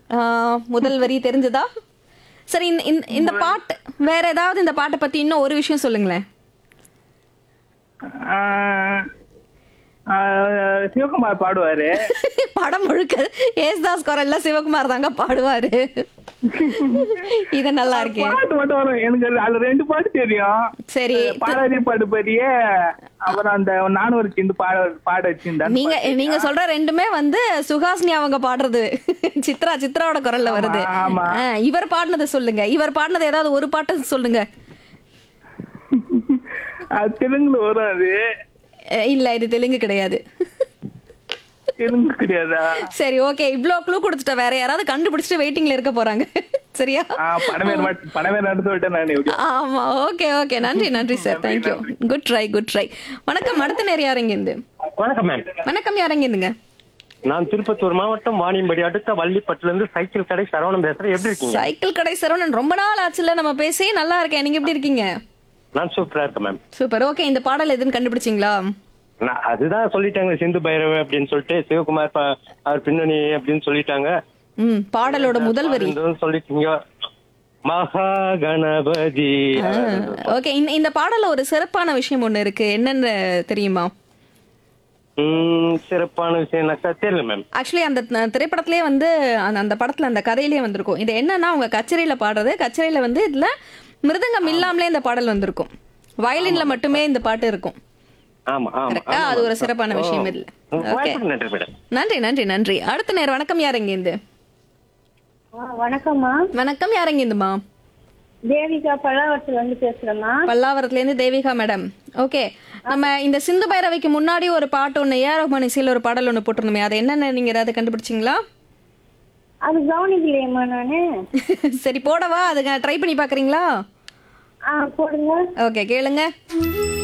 ஆ, முதல் வரி தெரிஞ்சதா சரி இந்த- இந்த- இந்த பாட்டு வேற ஏதாவது இந்த பாட்டை பத்தி இன்னும் ஒரு விஷயம் சொல்லுங்களேன் ஆஹ், ஆஹ், சிவகுமார் பாடுவாரு படம் முழுக்க ஏசுதாஸ் குரல்ல சிவகுமார் தாங்க பாடுவாரு இது நல்லா இருக்கே பாட்டு மட்டும் வரும் எனக்கு அது- அதுல ரெண்டு பாட்டு தெரியும் சரி பாடாதி பாடு பெரிய அப்புறம் அந்த நானும் ஒரு சிந்து பாட பாட வச்சிருந்தேன் நீங்க நீங்க சொல்ற ரெண்டுமே வந்து சுஹாசினி அவங்க பாடுறது சித்ரா சித்ராவோட குரல்ல வருது ஆமா. ஆ, இவர் பாடினதை சொல்லுங்க இவர் பாடினது ஏதாவது ஒரு பாட்டு சொல்லுங்க அது தெலுங்குல வரும் அது அஹ், இல்ல இது தெலுங்கு கிடையாது தெலுங்கு கிடையாதா சரி ஓகே இவ்ளோ க்ளூ கொடுத்துட்ட வேற யாராவது கண்டுபிடிச்சிட்டு வெயிட்டிங்ல இருக்க போறாங்க சரியா ஆஹ் படமே மட்டும் படமே நடந்து விட்டேன் நான் எப்படி ஆமா ஓகே ஓகே நன்றி நன்றி sir thank you good try good try வணக்கம் அடுத்த நேரம் யாருங்க இருந்து வணக்கம் மேம் வணக்கம் யாருங்க இருந்துங்க நான் திருப்பத்தூர் மாவட்டம் வாணியம்படி அடுத்த வள்ளிப்பட்டுல இருந்து சைக்கிள் கடை சரவணம் பேசுறேன் எப்படி இருக்கீங்க சைக்கிள் கடை சரவணன் ரொம்ப நாள் ஆச்சுல நம்ம பேசி நல்லா இருக்கேன் நீங்க எப்படி இருக்கீங்க நான் சூப்பரா இருக்கேன் மேம் சூப்பர் ஓகே இந்த பாடல் எதுன்னு கண்டுபிடிச்சிங்களா நான் அதுதான் சொல்லிட்டாங்க சிந்து பைரவ அப்படின்னு சொல்லிட்டு சிவகுமார் ப- அவர் பின்னணி அப்படின்னு சொல்லிட்டாங்க ம் பாடலோட முதல் வரி பாடுறதும் சொல்லிட்டீங்க மகா கணபதி ஓகே இந்த இந்த பாடல்ல ஒரு சிறப்பான விஷயம் ஒண்ணு இருக்கு என்னன்னு தெரியுமா உம் சிறப்பான விஷயம்னாக்கா தெரியல மேம் ஆக்சுவலி அந்த த- திரைப்படத்திலே வந்து அந்த அந்த படத்துல அந்த கதையிலே வந்திருக்கும் இது என்னன்னா அவங்க கச்சேரியில பாடுறது கச்சேரியில வந்து இதுல மிருதங்கம் இல்லாமலே இந்த பாடல் வந்திருக்கும் வயலின்ல மட்டுமே இந்த பாட்டு இருக்கும் ஆமா ஆமா கரெக்டா அது ஒரு சிறப்பான விஷயம் இல்ல ஓகே வாய்ப்புக்கு நன்றி மேடம் நன்றி நன்றி நன்றி அடுத்த நேரம் வணக்கம் யாருங்க இருந்து ஆ, வணக்கம்மா வணக்கம் யாருங்க இந்துமா தேவிகா பல்லாவரத்துல வந்து பேசுறேம்மா பல்லாவரத்துல இருந்து தேவிகா மேடம் ஓகே நம்ம இந்த சிந்து பைரவிக்கு முன்னாடி ஒரு பாட்டு ஒண்ணு ஏ ரஹ்மான் இசையில ஒரு பாடல் ஒண்ணு போட்டிருந்தோமே அது என்னன்னு நீங்க ஏதாவது கண்டுபிடிச்சிங்களா அது கவனிக்கலையேம்மா நானு சரி போடவா அதுங்க ட்ரை பண்ணி பாக்குறீங்களா ஆ போடுங்க ஓகே கேளுங்க